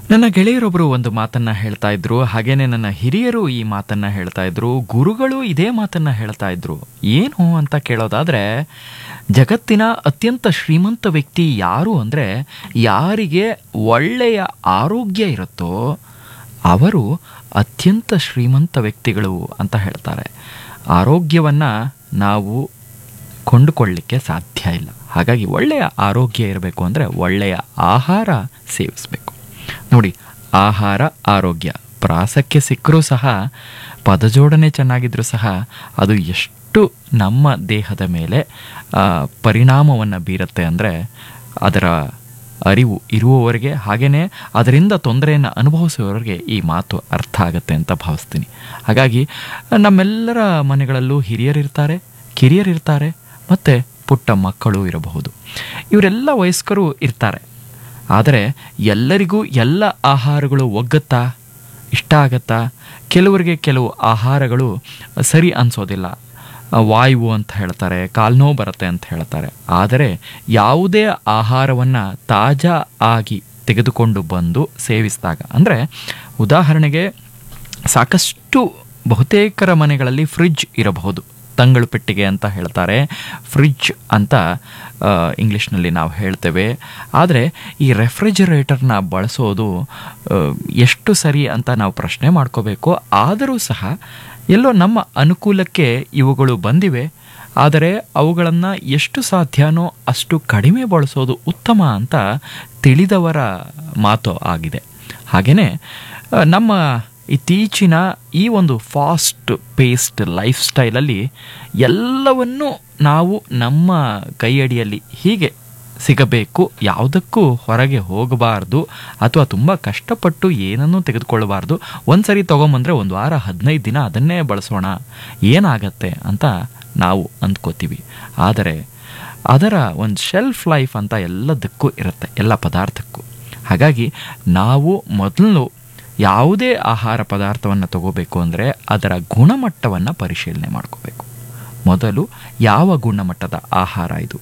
ನನ್ನ ಗೆಳೆಯರೊಬ್ಬರು ಒಂದು ಮಾತನ್ನ ಹೇಳ್ತಾ ಇದ್ರು ಹಾಗೇನೆ ನನ್ನ ಹಿರಿಯರು ಈ ಮಾತನ್ನ ಹೇಳ್ತಾ ಇದ್ರು ಗುರುಗಳು ಇದೇ ಮಾತನ್ನ ಹೇಳ್ತಾ ಇದ್ರು ಏನು ಅಂತ ಕೇಳೋದಾದ್ರೆ ಜಗತ್ತಿನ ಅತ್ಯಂತ ಶ್ರೀಮಂತ ವ್ಯಕ್ತಿ ಯಾರು ಅಂದ್ರೆ ಯಾರಿಗೆ ಒಳ್ಳೆಯ ಆರೋಗ್ಯ ಇರುತ್ತೋ ಅವರು ಅತ್ಯಂತ ಶ್ರೀಮಂತ ವ್ಯಕ್ತಿಗಳು ಅಂತ ಹೇಳ್ತಾರೆ ಆರೋಗ್ಯವನ್ನ ನಾವು ಕೊಂಡುಕೊಳ್ಳಲಿಕ್ಕೆ ಸಾಧ್ಯ ಇಲ್ಲ ಹಾಗಾಗಿ ಒಳ್ಳೆಯ ಆರೋಗ್ಯ ಇರಬೇಕು ಅಂದರೆ ಒಳ್ಳೆಯ ಆಹಾರ ಸೇವಿಸಬೇಕು ನೋಡಿ ಆಹಾರ ಆರೋಗ್ಯ ಪ್ರಾಸಕ್ಕೆ ಸಿಕ್ಕರೂ ಸಹ ಪದಜೋಡಣೆ ಚೆನ್ನಾಗಿದ್ರೂ ಸಹ ಅದು ಎಷ್ಟು ನಮ್ಮ ದೇಹದ ಮೇಲೆ ಪರಿಣಾಮವನ್ನು ಬೀರುತ್ತೆ ಅಂದರೆ ಅದರ ಅರಿವು ಇರುವವರೆಗೆ ಹಾಗೆಯೇ ಅದರಿಂದ ತೊಂದರೆಯನ್ನು ಅನುಭವಿಸುವವರೆಗೆ ಈ ಮಾತು ಅರ್ಥ ಆಗುತ್ತೆ ಅಂತ ಭಾವಿಸ್ತೀನಿ ಹಾಗಾಗಿ ನಮ್ಮೆಲ್ಲರ ಮನೆಗಳಲ್ಲೂ ಹಿರಿಯರಿರ್ತಾರೆ ಕಿರಿಯರಿರ್ತಾರೆ ಮತ್ತು ಪುಟ್ಟ ಮಕ್ಕಳು ಇರಬಹುದು ಇವರೆಲ್ಲ ವಯಸ್ಕರು ಇರ್ತಾರೆ ಆದರೆ ಎಲ್ಲರಿಗೂ ಎಲ್ಲ ಆಹಾರಗಳು ಒಗ್ಗತ್ತಾ ಇಷ್ಟ ಆಗತ್ತಾ ಕೆಲವರಿಗೆ ಕೆಲವು ಆಹಾರಗಳು ಸರಿ ಅನಿಸೋದಿಲ್ಲ ವಾಯು ಅಂತ ಹೇಳ್ತಾರೆ ಕಾಲ್ನೋವು ಬರುತ್ತೆ ಅಂತ ಹೇಳ್ತಾರೆ ಆದರೆ ಯಾವುದೇ ಆಹಾರವನ್ನು ತಾಜಾ ಆಗಿ ತೆಗೆದುಕೊಂಡು ಬಂದು ಸೇವಿಸಿದಾಗ ಅಂದರೆ ಉದಾಹರಣೆಗೆ ಸಾಕಷ್ಟು ಬಹುತೇಕರ ಮನೆಗಳಲ್ಲಿ ಫ್ರಿಡ್ಜ್ ಇರಬಹುದು ತಂಗಳು ಪೆಟ್ಟಿಗೆ ಅಂತ ಹೇಳ್ತಾರೆ ಫ್ರಿಡ್ಜ್ ಅಂತ ಇಂಗ್ಲೀಷ್ನಲ್ಲಿ ನಾವು ಹೇಳ್ತೇವೆ ಆದರೆ ಈ ರೆಫ್ರಿಜರೇಟರ್ನ ಬಳಸೋದು ಎಷ್ಟು ಸರಿ ಅಂತ ನಾವು ಪ್ರಶ್ನೆ ಮಾಡ್ಕೋಬೇಕು ಆದರೂ ಸಹ ಎಲ್ಲೋ ನಮ್ಮ ಅನುಕೂಲಕ್ಕೆ ಇವುಗಳು ಬಂದಿವೆ ಆದರೆ ಅವುಗಳನ್ನು ಎಷ್ಟು ಸಾಧ್ಯನೋ ಅಷ್ಟು ಕಡಿಮೆ ಬಳಸೋದು ಉತ್ತಮ ಅಂತ ತಿಳಿದವರ ಮಾತು ಆಗಿದೆ ಹಾಗೆಯೇ ನಮ್ಮ ಇತ್ತೀಚಿನ ಈ ಒಂದು ಫಾಸ್ಟ್ ಪೇಸ್ಡ್ ಲೈಫ್ ಸ್ಟೈಲಲ್ಲಿ ಎಲ್ಲವನ್ನೂ ನಾವು ನಮ್ಮ ಕೈಯಡಿಯಲ್ಲಿ ಹೀಗೆ ಸಿಗಬೇಕು ಯಾವುದಕ್ಕೂ ಹೊರಗೆ ಹೋಗಬಾರ್ದು ಅಥವಾ ತುಂಬ ಕಷ್ಟಪಟ್ಟು ಏನನ್ನೂ ತೆಗೆದುಕೊಳ್ಳಬಾರ್ದು ಒಂದು ಸರಿ ತೊಗೊಂಬಂದರೆ ಒಂದು ವಾರ ಹದಿನೈದು ದಿನ ಅದನ್ನೇ ಬಳಸೋಣ ಏನಾಗತ್ತೆ ಅಂತ ನಾವು ಅಂದ್ಕೋತೀವಿ ಆದರೆ ಅದರ ಒಂದು ಶೆಲ್ಫ್ ಲೈಫ್ ಅಂತ ಎಲ್ಲದಕ್ಕೂ ಇರುತ್ತೆ ಎಲ್ಲ ಪದಾರ್ಥಕ್ಕೂ ಹಾಗಾಗಿ ನಾವು ಮೊದಲು ಯಾವುದೇ ಆಹಾರ ಪದಾರ್ಥವನ್ನು ತಗೋಬೇಕು ಅಂದರೆ ಅದರ ಗುಣಮಟ್ಟವನ್ನು ಪರಿಶೀಲನೆ ಮಾಡ್ಕೋಬೇಕು ಮೊದಲು ಯಾವ ಗುಣಮಟ್ಟದ ಆಹಾರ ಇದು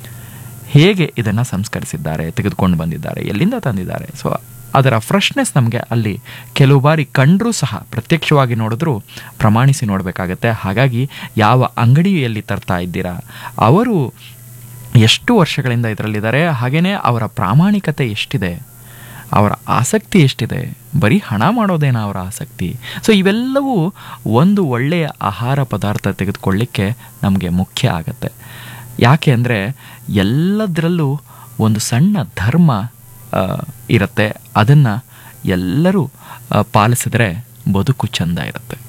ಹೇಗೆ ಇದನ್ನು ಸಂಸ್ಕರಿಸಿದ್ದಾರೆ ತೆಗೆದುಕೊಂಡು ಬಂದಿದ್ದಾರೆ ಎಲ್ಲಿಂದ ತಂದಿದ್ದಾರೆ ಸೊ ಅದರ ಫ್ರೆಶ್ನೆಸ್ ನಮಗೆ ಅಲ್ಲಿ ಕೆಲವು ಬಾರಿ ಕಂಡರೂ ಸಹ ಪ್ರತ್ಯಕ್ಷವಾಗಿ ನೋಡಿದ್ರೂ ಪ್ರಮಾಣಿಸಿ ನೋಡಬೇಕಾಗತ್ತೆ ಹಾಗಾಗಿ ಯಾವ ಅಂಗಡಿಯಲ್ಲಿ ತರ್ತಾ ಇದ್ದೀರಾ ಅವರು ಎಷ್ಟು ವರ್ಷಗಳಿಂದ ಇದರಲ್ಲಿದ್ದಾರೆ ಹಾಗೆಯೇ ಅವರ ಪ್ರಾಮಾಣಿಕತೆ ಎಷ್ಟಿದೆ ಅವರ ಆಸಕ್ತಿ ಎಷ್ಟಿದೆ ಬರೀ ಹಣ ಮಾಡೋದೇನ ಅವರ ಆಸಕ್ತಿ ಸೊ ಇವೆಲ್ಲವೂ ಒಂದು ಒಳ್ಳೆಯ ಆಹಾರ ಪದಾರ್ಥ ತೆಗೆದುಕೊಳ್ಳಿಕ್ಕೆ ನಮಗೆ ಮುಖ್ಯ ಆಗತ್ತೆ ಯಾಕೆ ಅಂದರೆ ಎಲ್ಲದರಲ್ಲೂ ಒಂದು ಸಣ್ಣ ಧರ್ಮ ಇರುತ್ತೆ ಅದನ್ನು ಎಲ್ಲರೂ ಪಾಲಿಸಿದ್ರೆ ಬದುಕು ಚೆಂದ ಇರುತ್ತೆ